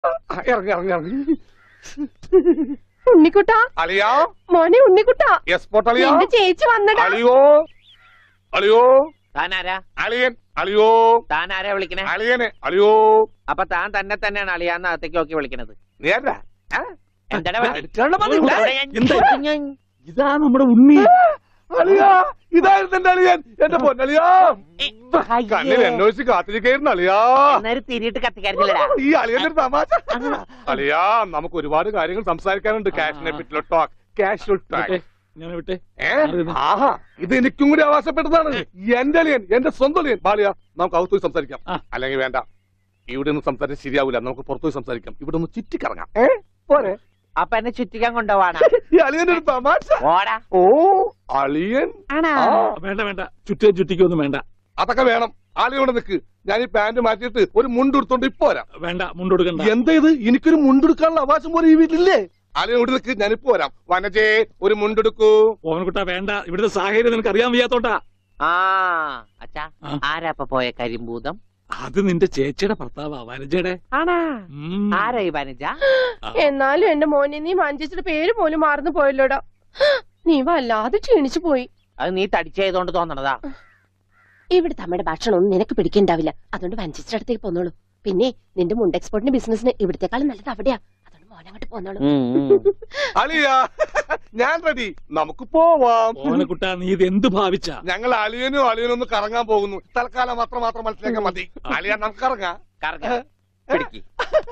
ഇറങ്ങി ഇറങ്ങി ഇറങ്ങി ഉണ്ണിക്കുട്ടാ അളിയാ മോനെ ഉണ്ണിക്കുട്ടാ എസ്പോർട്ട് അളിയാ എന്റെ ചേച്ചി വന്നടാ അളിയോ അളിയോ താനാരാ അളിയൻ അളിയോ താനാരാ വിളിക്കണേ അളിയനെ അളിയോ അപ്പൊ താൻ തന്നെ തന്നെയാണ് അളിയാന്ന് അകത്തേക്ക് നോക്കി വിളിക്കണത് നേരാ എന്താടാ എടുക്കാനുള്ള പതിവില്ല. എന്താ? ഇതാ നമ്മുടെ ഉണ്ണി അളിയാ ഇതായിരുന്നു എന്റെ അളിയൻ എന്റെ പൊന്നളിയാ കണ്ണിൽ അന്വേഷിച്ച് കാത്തിരിക്കായിരുന്നു അളിയാ അന്നേരം തിരിയിട്ട് കത്തിക്കാരില്ലടാ ഈ അളിയന്റെ ഒരു തമാശ അളിയാ നമുക്ക് ഒരുപാട് കാര്യങ്ങൾ സംസാരിക്കാനുണ്ട് കാഷിനെ പറ്റിയുള്ള ടോക്ക് കാഷ്വൽ ടോക്ക് ഞാൻ വിട്ടെ ഏ? ആഹാ ഇത് എനിക്കും കൂടി അവകാശപ്പെട്ടതാണ് എന്റെ അളിയൻ എന്റെ സ്വന്തം അളിയൻ ബാലിയ നമുക്ക് അകത്ത് പോയി സംസാരിക്കാം ആ. അല്ലെങ്കിൽ വേണ്ട ഇവിടെ നിന്ന് സംസാരിച്ച് ശരിയാവില്ല നമുക്ക് പുറത്തു പോയി സംസാരിക്കാം ഇവിടെ ഒന്ന് ചുറ്റിക്കറങ്ങാം ഏ പോരെ അപ്പൊ എന്നെ ചുറ്റിക്കാൻ കൊണ്ടുപോവാണ് ഈ അളിയന്റെ ഒരു തമാശ ഓടാ ഓ അളിയൻ ആണാ ആ, വേണ്ട വേണ്ട ചുറ്റേ ചുറ്റിക്കൊന്നും വേണ്ട അതൊക്കെ വേണം ആളിയോടെ നിക്ക് ഞാൻ ഈ പാന്റ് മാറ്റിയിട്ട് ഒരു മുണ്ട് എടുത്തോണ്ട് ഇപ്പൊ വരാം വേണ്ട മുണ്ടൊടുക്കണ്ട എന്താ ഇത് എനിക്കൊരു മുണ്ടെടുക്കാനുള്ള അവകാശം പോലെ ഈ വീട്ടിലില്ലേ ആലിയോട് നിക്ക് ഞാനിപ്പോ വരാം വനജേ ഒരു മുണ്ടെടുക്കൂ ഓവൻകുട്ട വേണ്ട ഇവിടുത്തെ സാഹചര്യം നിനക്ക് അറിയാൻ വയ്യാത്തോട്ടാ ആ അച്ഛാ ആ. ആരാ അപ്പൊ പോയ കരിമ്പൂതം അത് നിന്റെ ചേച്ചിയുടെ ഭർത്താവാ വനജയുടെ ആണാ ഉം. ആരാ ഈ വനജ എന്നാലും എന്റെ മോനെ നീ മഞ്ചേച്ചിയുടെ പേര് പോലും മാറുന്നു പോയല്ലോടാ നീ വല്ലാതെ ക്ഷീണിച്ചു പോയി അത് നീ തടിച്ചതുകൊണ്ട് തോന്നണതാ ഇവിടുത്തെ അമ്മയുടെ ഭക്ഷണം ഒന്നും നിനക്ക് പിടിക്കണ്ടാവില്ല അതുകൊണ്ട് വഞ്ചിച്ചിന്റെ അടുത്തേക്ക് പോന്നോളൂ പിന്നെ നിന്റെ മുണ്ട് എക്സ്പോർട്ടിന്റെ ബിസിനസിന് ഇവിടത്തെക്കാളും നല്ലത് അവിടെയാ അതുകൊണ്ട് മോനങ്ങോട്ട് പോന്നോളൂ ഉം, ഉം. അലിയ ഞാൻ റെഡി നമുക്ക് പോവാം ഓവനക്കുട്ട നീ ഇത് എന്ത് ഭാവിച്ചാ ഞങ്ങൾ അലിയനും അലിയനും ഒന്ന് കറങ്ങാൻ പോകുന്നു തൽക്കാലം മാത്രം മാത്രം മനസ്സിലാക്കാൻ മതി അലിയ നമുക്ക് ഇറങ്ങാം കറങ്ങ പിടിക്ക്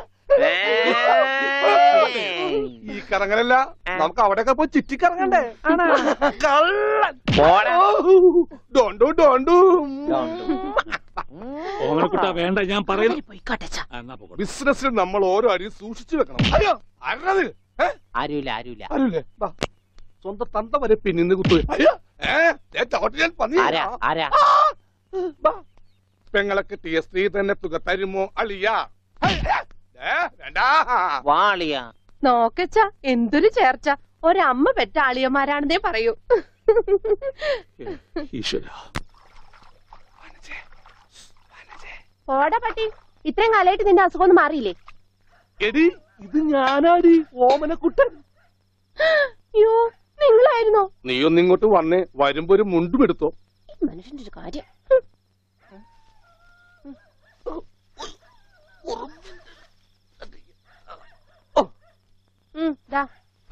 ഈ കറങ്ങലല്ല നമുക്ക് അവിടെയൊക്കെ പോയി ചുറ്റിക്കറങ്ങണ്ടേ കള്ളൻ പോടാ. ഡോണ്ടു ഡോണ്ടു ഓവനക്കുട്ട വേണ്ട ഞാൻ പറയുന്നു പോയിക്കോട്ടെച്ചാ ആ, എന്നാ പോകട്ടെ. ബിസിനസ്സിൽ നമ്മൾ ഓരോ അടിയും സൂക്ഷിച്ചു വെക്കണം അയ്യോ അരണത് ആരുമില്ല ആരുമില്ല ആരുല്ലേ വാ. സ്വന്തം തന്ത വരെ പിന്നിന്ന് കുത്തു അയ്യോ ഏ ദേ ചവിട്ടി ഞാൻ പന്നി ആരാ ആരാ ആ, വാ. പെങ്ങളെ കിട്ടിയ സ്ത്രീ തന്നെ തുക തരുമോ അളിയ ഏ, വേണ്ടാ വാളിയാ നോക്കച്ചാ എന്തൊരു ചേർച്ച ഒരമ്മ പെറ്റ ആളിയന്മാരാണെന്നേ പറയൂ ഈശ്വരാ പോടാ പട്ടി ഇത്രയും കാലമായിട്ട് നിന്റെ അസുഖം ഒന്നും മാറിയില്ലേ എടി ഇത് ഞാനാടി ഓമനക്കുട്ടൻ അയ്യോ നിങ്ങളായിരുന്നോ നീ ഒന്ന് ഇങ്ങോട്ട് വന്നേ വരുമ്പോ ഒരു മുണ്ടും എടുത്തോ ഈ മനുഷ്യന്റെ ഒരു കാര്യം ഉം, ദാ.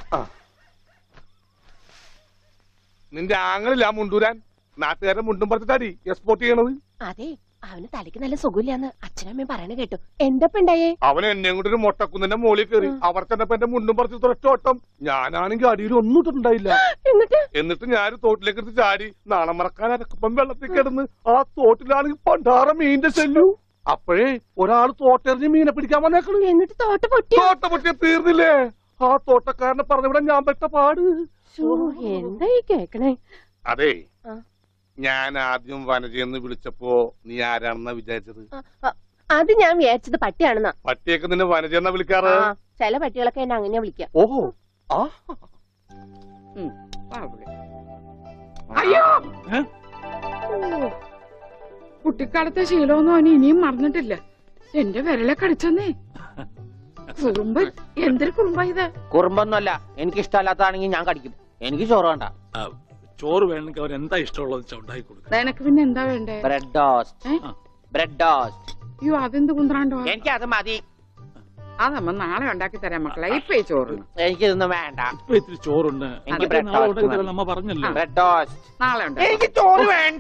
നിന്റെ ആങ്ങളില്ല മുണ്ടൂരാൻ നാട്ടുകാരെ മുണ്ടും പറഞ്ഞിട്ടാടി എക്സ്പോർട്ട് ചെയ്യണത് അതെ അവന് തലയ്ക്ക് നല്ല സുഖമില്ലാന്ന് അച്ഛനമ്മയും പറയണ കേട്ടു എന്തപ്പ ഉണ്ടായേ അവൻ എന്നെ കൊണ്ട് ഒരു മൊട്ടക്കുന്നിന്റെ മോളിൽ കയറി അവർ ചെന്നപ്പോ എന്റെ മുണ്ടും പറിച്ച് ഒറ്റോട്ടം ഞാനാണെങ്കിൽ അടിയിൽ ഒന്നും ഇട്ടിട്ടുണ്ടായില്ല എന്നിട്ട് എന്നിട്ട് ഞാൻ തോട്ടിലേക്ക് എടുത്ത് ചാടി നാണം മറക്കാൻ അരക്കപ്പം വെള്ളത്തിൽ കിടന്ന് ആ തോട്ടിലാണെങ്കിൽ പണ്ടാറ മീനിന്റെ ചെല്ലു അപ്പോഴേ ഒരാൾ തോട്ടെറിഞ്ഞ് മീനെ പിടിക്കാൻ വന്നേക്കണു എന്നിട്ട് തോട്ട പൊട്ടിയോ തോട്ട പൊട്ടിയ തീർന്നില്ലേ ആ തോട്ടക്കാരനെ പറഞ്ഞവിടെ ഞാൻ പെട്ട പാട് ശ്ശോ, എന്താ ഈ കേക്കണേ അതെ ആ. ഞാൻ ആദ്യം വനജയെന്ന് വിളിച്ചപ്പോ നീ ആരാണെന്നാ വിചാരിച്ചത് ആ, ആ, അത് ഞാൻ വിചാരിച്ചത് പട്ടിയാണെന്നാ പട്ടിയൊക്കെ നിന്നെ വനജയെന്നാ വിളിക്കാറ് ആ, ചില പട്ടികളൊക്കെ എന്നെ അങ്ങനെയാ വിളിക്കാം ഓഹോ ആ അയ്യോ ഏ? കുട്ടിക്കാലത്തെ ശീലമൊന്നും അവന് ഇനിയും മറന്നിട്ടില്ല എന്റെ വിരലെ കടിച്ചെന്നേ കുറുമ്പ് എന്തൊരു കുറുമ്പ ഇത് കുറുമ്പൊന്നുമല്ല എനിക്ക് ഇഷ്ടമല്ലാത്തതാണെങ്കിൽ ഞാൻ കടിക്കും എനിക്ക് ചോറ് വേണ്ട ആ, ചോറ് വേണമെങ്കിൽ അവർ എന്താ ഇഷ്ടമുള്ളത് വെച്ചാൽ ഉണ്ടാക്കി കൊടുക്കുക നിനക്ക് പിന്നെ എന്താ വേണ്ടേ ബ്രെഡ് ടോസ്റ്റ് ഏ? ബ്രെഡ് ടോസ്റ്റ് അയ്യോ അതെന്ത് കുന്ത്രാണ്ടോ എനിക്ക് അത് മതി അതമ്മ നാളെ ഉണ്ടാക്കി തരാം മക്കളെ ഇപ്പൊ ഈ ചോറ് എനിക്കിതൊന്നും വേണ്ട ഇപ്പൊ ഇത്തിരി ചോറുണ്ട് എനിക്ക് അതൊക്കെ bread നാളെ toast ഉണ്ടാക്കി മതി. തരാം നമ്മ പറഞ്ഞല്ലോ ബ്രെഡ് ടോസ്റ്റ് നാളെ ഉണ്ടാക്കി എനിക്ക് ചോറ് വേണ്ട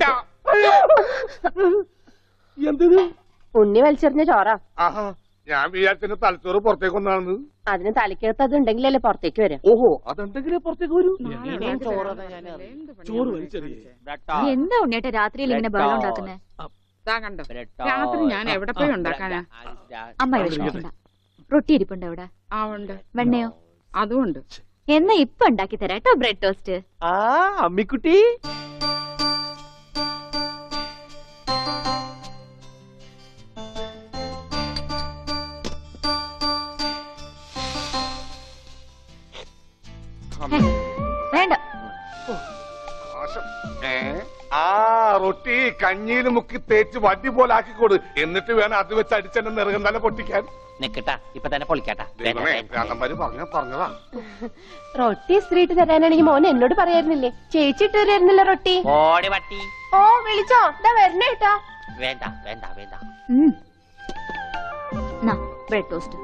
എന്തിന് ഉണ്ണി വലിച്ചെറിഞ്ഞ ചോറാ ആഹാ ഞാൻ വിചാരിച്ചെന്റെ തലച്ചോറ് പുറത്തേക്ക് ഒന്നാണെന്ന് അതിന് തലയ്ക്കകത്ത് അത് ഉണ്ടെങ്കിലല്ലേ പുറത്തേക്ക് വരാം ഓഹോ അതെന്തെങ്കിലും പുറത്തേക്ക് വരൂ നാളെ ഇനിയും ഉണ്ടാക്കി ചോറ് തരാം ഞാൻ മക്കളെ. എന്ത് പണിയാ ചോറ് മനുഷ്യൻ വലിച്ചെറിയേ. കാണിച്ചേ? ബ്രെഡ് നീ ടോസ്റ്റ് എന്താ ഉണ്ണിയേട്ടാ രാത്രിയിൽ ഇങ്ങനെ ബഹളം ഉണ്ടാക്കുന്നേ ദാ കണ്ടോ ബ്രെഡ് രാത്രി ഞാൻ എവിടെ പോയി ഉണ്ടാക്കാനാ അമ്മ വിഷമിക്കണ്ട റൊട്ടി ഇരിപ്പുണ്ട് അവിടെ ആ ഉണ്ട് വെണ്ണയോ അതും ഉണ്ട് എന്നാ ഇപ്പൊ ഉണ്ടാക്കി തരാം കേട്ടോ ബ്രെഡ് ടോസ്റ്റ് ആ അമ്മിക്കുട്ടി വേണ്ട ആശം. ഏ? ആ റൊട്ടി കഞ്ഞിയിൽ മുക്കി തേച്ച് വടി പോലെ ആക്കിക്കൊടു എന്നിട്ട് വേണം അത് വെച്ച് അടിച്ചെന്നെ നിറകം തന്നെ പൊട്ടിക്കാൻ നിക്കട്ടാ ഇപ്പൊ തന്നെ പൊളിക്കാട്ടാ വേണ്ട, ദൈവമേ വേണ്ട. ഭ്രാന്തന്മാര് പറഞ്ഞ പറഞ്ഞതാ റൊട്ടി സ്ത്രീട്ട് തരാനാണെങ്കിൽ മോൻ എന്നോട് പറയായിരുന്നില്ലേ ചേച്ചി ഇട്ട് തരായിരുന്നില്ല റൊട്ടി ഓടി പട്ടി ഓ വിളിച്ചോ ഇതാ വരണേട്ടാ വേണ്ട വേണ്ട വേണ്ട ഉം. നാ ബ്രെഡ് ടോസ്റ്റ്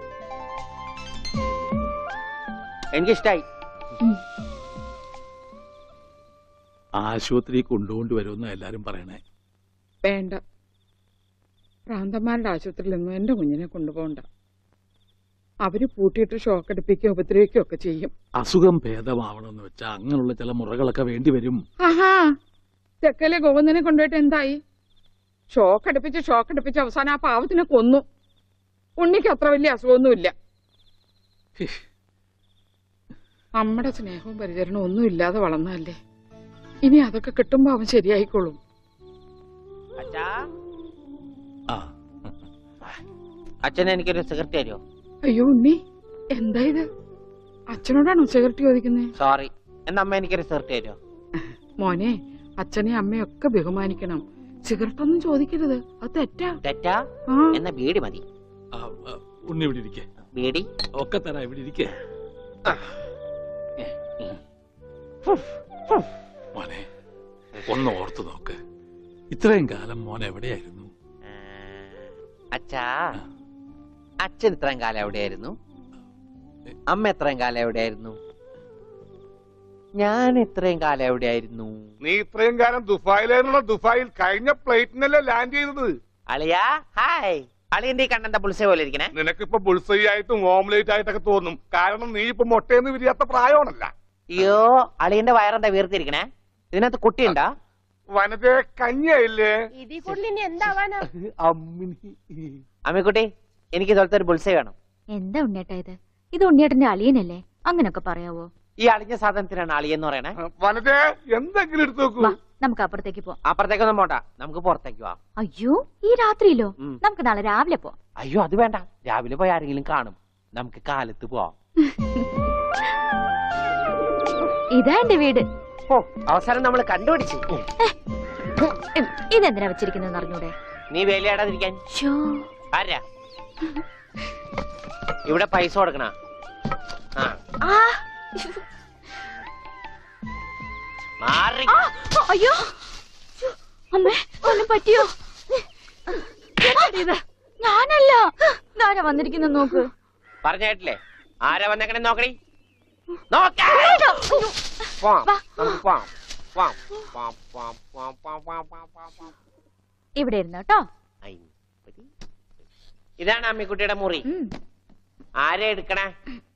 എനിക്കിഷ്ടായി ആശുപത്രി കൊണ്ടുകൊണ്ട് വരുമെന്ന് എല്ലാരും പറയണേ വേണ്ട ഭ്രാന്തന്മാരുടെ ആശുപത്രിയിലൊന്നും എന്റെ കുഞ്ഞിനെ കൊണ്ടുപോകണ്ട അവര് പൂട്ടിയിട്ട് ഷോക്ക് അടിപ്പിക്കുകയോ ഉപദ്രവിക്കുകയോ ഒക്കെ ചെയ്യും അസുഖം ഭേദമാവണമെന്ന് വെച്ചാൽ അങ്ങനെയുള്ള ചില മുറകളൊക്കെ വേണ്ടി വരും ആഹാ തെക്കലെ ഗോവിന്ദനെ കൊണ്ടുപോയിട്ട് എന്തായി ഷോക്ക് അടുപ്പിച്ച് ഷോക്ക് അടുപ്പിച്ച് അവസാനം ആ പാവത്തിനെ കൊന്നു ഉണ്ണിക്ക് അത്ര വലിയ അസുഖമൊന്നുമില്ല ഹിഷ്. നമ്മുടെ സ്നേഹവും പരിചരണവും ഒന്നും ഇല്ലാതെ വളർന്നതല്ലേ ഇനി അതൊക്കെ കിട്ടുമ്പോ അവൻ ശരിയായിക്കോളും അച്ഛാ ആ അച്ഛൻ എനിക്കൊരു സിഗരറ്റ് തരുമോ അയ്യോ ഉണ്ണി എന്താ ഇത് അച്ഛനോടാണോ സിഗരറ്റ് ചോദിക്കുന്നത് സോറി എന്നാ അമ്മ എനിക്കൊരു സിഗരറ്റ് തരുമോ മോനെ അച്ഛനെയും അമ്മയും ഒക്കെ ബഹുമാനിക്കണം സിഗരറ്റ് ഒന്നും ചോദിക്കരുത് അത് തെറ്റാ തെറ്റാ ആ എന്നാ ബീഡി മതി ആ, ആ, ഉണ്ണി ഇവിടെ ഇരിക്കേ ബീഡി ഒക്കെ തരാം ഇവിടെ ഇരിക്കേ മോനെ ഒന്ന് ഓർത്തു നോക്ക് ഇത്രയും കാലം മോൻ എവിടെയായിരുന്നു ആ, അച്ഛാ അച്ഛൻ ഇത്രയും കാലം എവിടെയായിരുന്നു അമ്മ എത്രയും കാലം എവിടെയായിരുന്നു ഞാൻ ഇത്രയും കാലം എവിടെയായിരുന്നു നീ ഇത്രയും കാലം ദുബായിലായിരുന്നുള്ള ദുബായിൽ കഴിഞ്ഞ പ്ലേറ്റിനല്ലേ ലാൻഡ് ചെയ്തത് അളിയാ ഹായ് അളിയന്റെ ഈ കണ്ണന്റെ പുളിസ പോലെ ഇരിക്കണേ നിനക്കിപ്പോ ബുൾസൈ ആയിട്ടും ഓംലേറ്റ് ആയിട്ടൊക്കെ തോന്നും കാരണം നീ ഇപ്പൊ മുട്ടയെന്ന് വിരിയാത്ത പ്രായമാണല്ല അയ്യോ അളിയന്റെ വയറെന്താ വീർത്തിരിക്കണേ ഇതിനകത്ത് കുട്ടിയുണ്ടാ വനത്തെ കഞ്ഞിയായില്ലേ ഇതിൽ കൂടുതൽ ഇനി എന്താവാനാ അമ്മിനി അമ്മിക്കുട്ടി എനിക്ക് ഇതുപോലത്തെ ഒരു ബുൾസൈ വേണം എന്താ ഉണ്ണിയേട്ടാ ഇത് ഇത് ഉണ്ണിയേട്ടന്റെ അളിയനല്ലേ അങ്ങനൊക്കെ പറയാവോ ഈ അളിഞ്ഞ സാധനത്തിനാണ് അളിയെന്ന് പറയണേ വനത്തെ എന്തെങ്കിലും എടുത്തു നോക്കൂ വാ നമുക്ക് അപ്പുറത്തേക്ക് പോവാം അപ്പുറത്തേക്കൊന്നും പോണ്ട നമുക്ക് പുറത്തേക്ക് പോവാം അയ്യോ ഈ രാത്രിയിലോ ഉം. നമുക്ക് നാളെ രാവിലെ പോവാം അയ്യോ അത് വേണ്ട രാവിലെ പോയി ആരെങ്കിലും കാണും നമുക്ക് കാലത്ത് പോവാം ഇതാ എന്റെ വീട് ഓ അവസാനം നമ്മൾ കണ്ടുപിടിച്ചു ഉം, ഇതെന്തിനാ വെച്ചിരിക്കുന്നത് അറിഞ്ഞൂടെ നീ വേലയാടാതിരിക്കാൻ ഷോ ആരാ ഇവിടെ പൈസ കൊടുക്കണ ആ ആ മാറി ആ, അയ്യോ ശ്ശോ, അമ്മേ ഒന്നും പറ്റിയോ എന്താടി ഇത്? ഞാനല്ല ഇതാരാ വന്നിരിക്കുന്ന നോക്ക് പറഞ്ഞേട്ടില്ലേ ആരാ വന്നേക്കണേ നോക്കണി നോക്കാം പോവാം. വാ. നമുക്ക് പോവാം. പോവാം. പോവാം, പോവാം, പോവാം, പോവാം, പോവാം, പോവാം, പോവാം, പോവാം. ഇവിടെ ഇരുന്നു കേട്ടോ അയ്യപ്പതി. ഇതാണ് അമ്മിക്കുട്ടിയുടെ മുറി ഉം. ആരെ എടുക്കണേ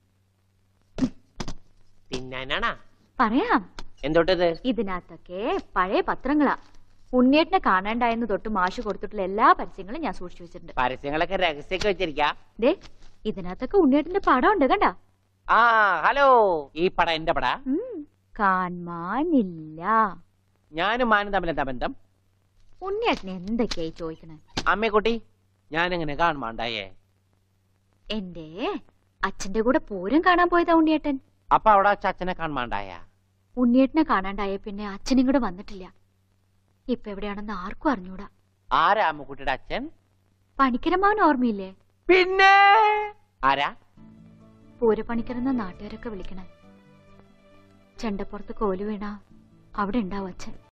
തിന്നാനാണാ പറയാം എന്തോട്ടത് ഇതിനകത്തൊക്കെ പഴയ പത്രങ്ങളാ ഉണ്ണിയേട്ടനെ കാണാണ്ടായെന്ന് തൊട്ട് മാഷ് കൊടുത്തിട്ടുള്ള എല്ലാ പരസ്യങ്ങളും ഞാൻ സൂക്ഷിച്ചു വെച്ചിട്ടുണ്ട് പരസ്യങ്ങളൊക്കെ രഹസ്യൊക്കെ വെച്ചിരിക്ക ദേ ഇതിനകത്തൊക്കെ ഉണ്ണിയേട്ടന്റെ പടം ഉണ്ട് കണ്ട ആ ഹലോ ഈ പട എന്റെ പട കാണാനില്ല ഞാനും മാനും തമ്മിൽ എന്താ ബന്ധം ഉണ്ണിയേട്ടനെ എന്തൊക്കെയായി ചോദിക്കണേ അമ്മക്കുട്ടി ഞാൻ എങ്ങനെ കാണുമാണ്ടായേ എന്റെ അച്ഛന്റെ കൂടെ പൂരം കാണാൻ പോയതാ ഉണ്ണിയേട്ടൻ അപ്പൊ അവിടെ വെച്ച് അച്ഛനെ കാണുമാണ്ടായ ഉണ്ണിയേട്ടനെ കാണാണ്ടായ പിന്നെ അച്ഛനും കൂടെ വന്നിട്ടില്ല ഇപ്പൊ എവിടെയാണെന്ന് ആർക്കും അറിഞ്ഞൂടാ ആരാ അമ്മക്കുട്ടിയുടെ അച്ഛൻ പണിക്കരമാവൻ ഓർമ്മയില്ലേ പിന്നെ ആരാ പൂരപ്പണിക്കരെന്ന നാട്ടുകാരൊക്കെ വിളിക്കണേ ചെണ്ടപ്പുറത്ത് കോലു വീണ അവിടെ ഉണ്ടാവും അച്ഛൻ